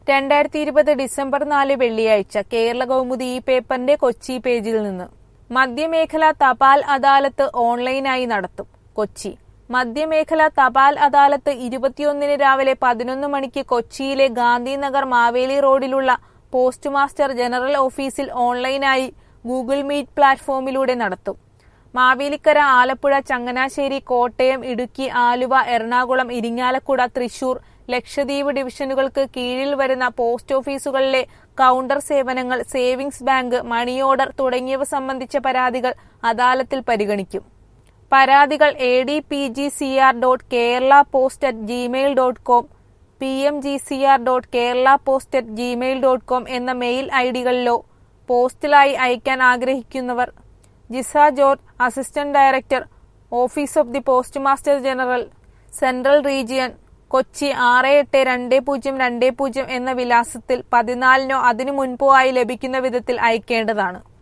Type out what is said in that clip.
രണ്ടായിരത്തി ഇരുപത് ഡിസംബർ നാല് വെള്ളിയാഴ്ച കേരള കൗമുദി ഈ പേപ്പറിന്റെ കൊച്ചി പേജിൽ നിന്ന് മധ്യമേഖല തപാൽ അദാലത്ത് ഓൺലൈനായി നടത്തും കൊച്ചി മധ്യമേഖല തപാൽ അദാലത്ത് ഇരുപത്തിയൊന്നിന് രാവിലെ പതിനൊന്ന് മണിക്ക് കൊച്ചിയിലെ ഗാന്ധിനഗർ മാവേലി റോഡിലുള്ള പോസ്റ്റ് മാസ്റ്റർ ജനറൽ ഓഫീസിൽ ഓൺലൈനായി ഗൂഗിൾ മീറ്റ് പ്ലാറ്റ്ഫോമിലൂടെ നടത്തും മാവേലിക്കര ആലപ്പുഴ ചങ്ങനാശ്ശേരി കോട്ടയം ഇടുക്കി ആലുവ എറണാകുളം ഇരിങ്ങാലക്കുട തൃശൂർ ലക്ഷദ്വീപ് ഡിവിഷനുകൾക്ക് കീഴിൽ വരുന്ന പോസ്റ്റ് ഓഫീസുകളിലെ കൗണ്ടർ സേവനങ്ങൾ സേവിങ്സ് ബാങ്ക് മണി ഓർഡർ തുടങ്ങിയവ സംബന്ധിച്ച പരാതികൾ അദാലത്തിൽ പരിഗണിക്കും പരാതികൾ A D P G C R dot Kerala post at Gmail dot com P M G C R dot Kerala post at Gmail dot com എന്ന മെയിൽ ഐ ഡികളിലോ പോസ്റ്റലായി അയക്കാൻ ആഗ്രഹിക്കുന്നവർ Jisa George assistant director office of the postmaster general central region Kochi ആറ് എട്ട് രണ്ട് പൂജ്യം രണ്ട് പൂജ്യം എന്ന വിലാസത്തിൽ പതിനാലിനോ അതിനു മുൻപോ ആയി ലഭിക്കുന്ന വിധത്തിൽ അയക്കേണ്ടതാണ്